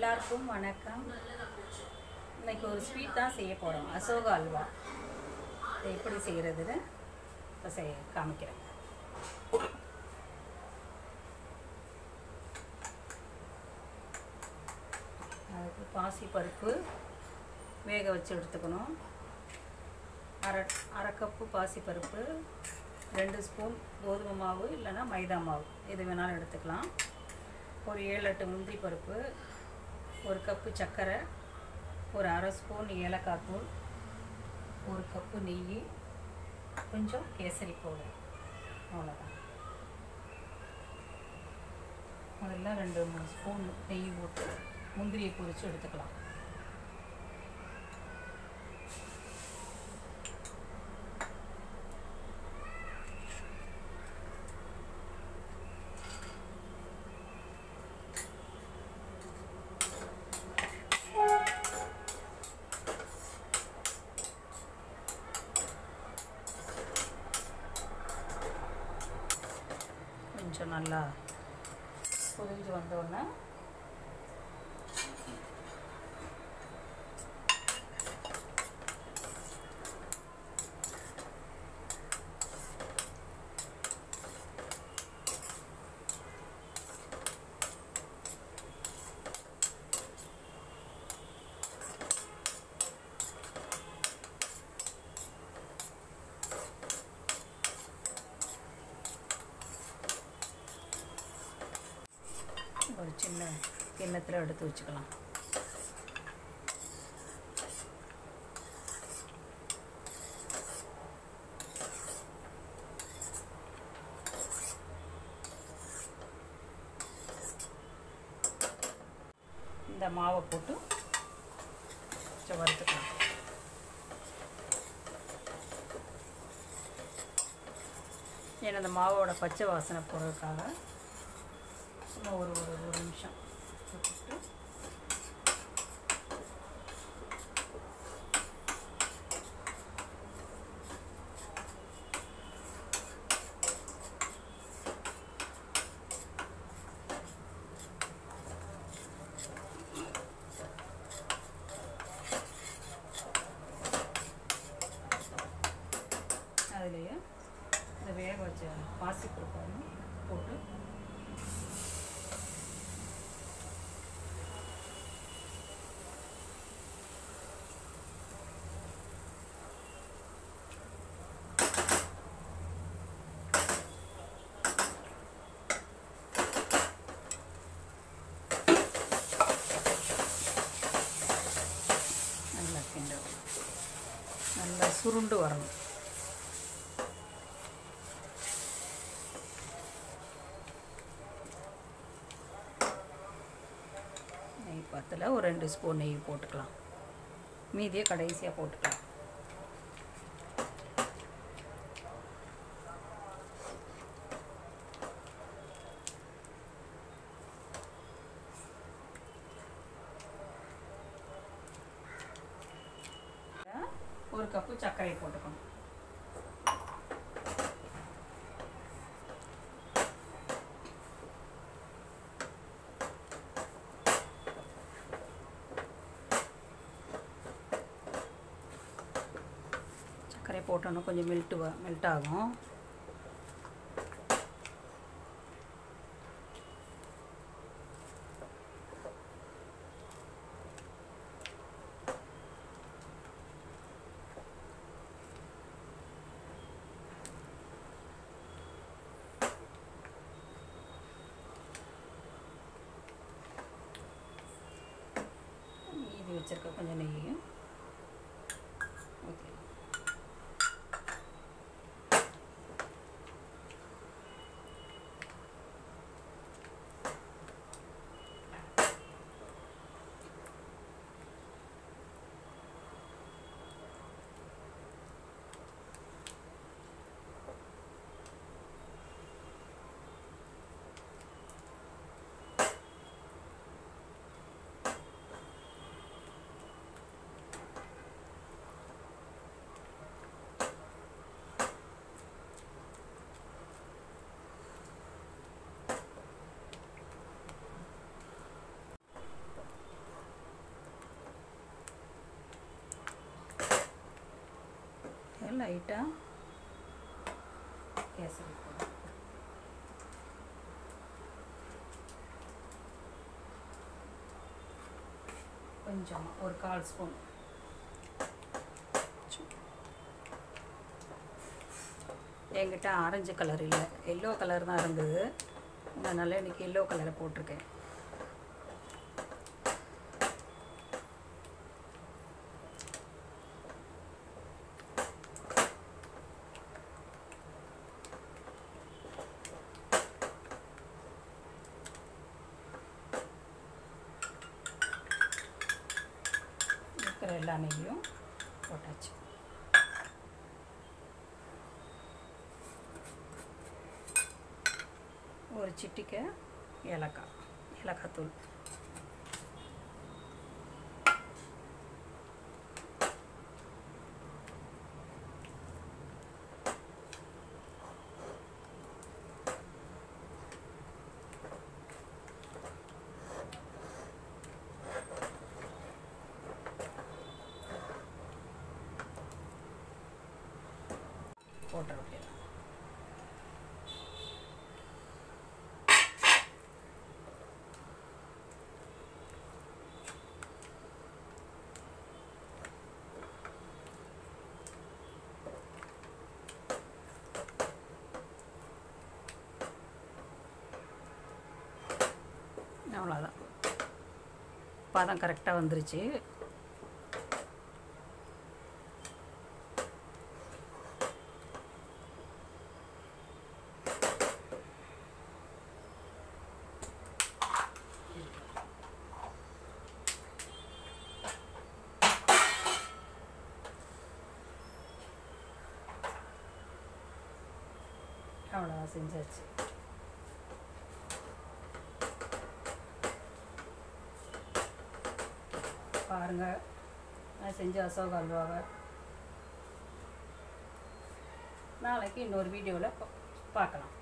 எல்லாருக்கும் வணக்கம் இன்னைக்கு ஒரு ஸ்வீட் தான் செய்ய போகிறோம் அசோகா அல்வா இதை எப்படி செய்கிறதுன்னு இப்போ செய்ய காமிக்கிறேன் அதுக்கு பாசி பருப்பு வேக வச்சு எடுத்துக்கணும் அரை அரை கப்பு பாசி பருப்பு ரெண்டு ஸ்பூன் கோதுமை மாவு இல்லைன்னா மைதா மாவு எது வேணாலும் எடுத்துக்கலாம் ஒரு ஏழு எட்டு முந்திரி பருப்பு ஒரு கப்பு சர்க்கரை ஒரு அரை ஸ்பூன் ஏலக்காய் தூள் ஒரு கப்பு நெய் கொஞ்சம் கேசரி பவுடர் அவ்வளோதான் முதல்ல ரெண்டு மூணு ஸ்பூன் நெய் போட்டு முந்திரியை பொரித்து எடுத்துக்கலாம் கொஞ்சம் நல்லா பொரிஞ்சு வந்தோடனே ஒரு சின்ன கிண்ணத்தில் எடுத்து வச்சுக்கலாம் இந்த மாவை போட்டு கொஞ்சம் வறுத்துக்கலாம் ஏன்னா இந்த மாவோட பச்சை வாசனை போகிறதுக்காக சும்மா ஒரு ஒரு ஒரு நிமிஷம் விட்டுட்டு அதுலேயே இந்த வேக வச்ச பாசிப்பருப்பு போட்டு நல்லா கிண்டணும் நல்லா சுருண்டு வரணும் நெய் பத்தில் ஒரு ரெண்டு ஸ்பூன் நெய் போட்டுக்கலாம் மீதியை கடைசியாக போட்டுக்கலாம் ஒரு கப்பு சர்க்கரை போட்டுக்கணும் சர்க்கரை போட்டோன்னா கொஞ்சம் மெல்ட்டு வ மெல்ட் ஆகும் மீதி வச்சிருக்க கொஞ்சம் நெய்யும் ஓகே லைட்டாக கேசரி போடுறேன் கொஞ்சமாக ஒரு கால் ஸ்பூன் என்கிட்ட ஆரஞ்சு கலர் இல்லை எல்லோ கலர் தான் இருந்தது அதனால் இன்றைக்கி எல்லோ கலரை போட்டிருக்கேன் இருக்கிற எல்லா நெய்யும் போட்டாச்சு ஒரு சிட்டிக்கை ஏலக்காய் ஏலக்காய் தூள் போட்டுற வேண்டியது அவ்வளோதான் பதம் கரெக்டாக வந்துருச்சு அவ்வளோதான் செஞ்சாச்சு பாருங்கள் நான் செஞ்ச அசோக அல்வாவை நாளைக்கு இன்னொரு வீடியோவில் பார்க்கலாம்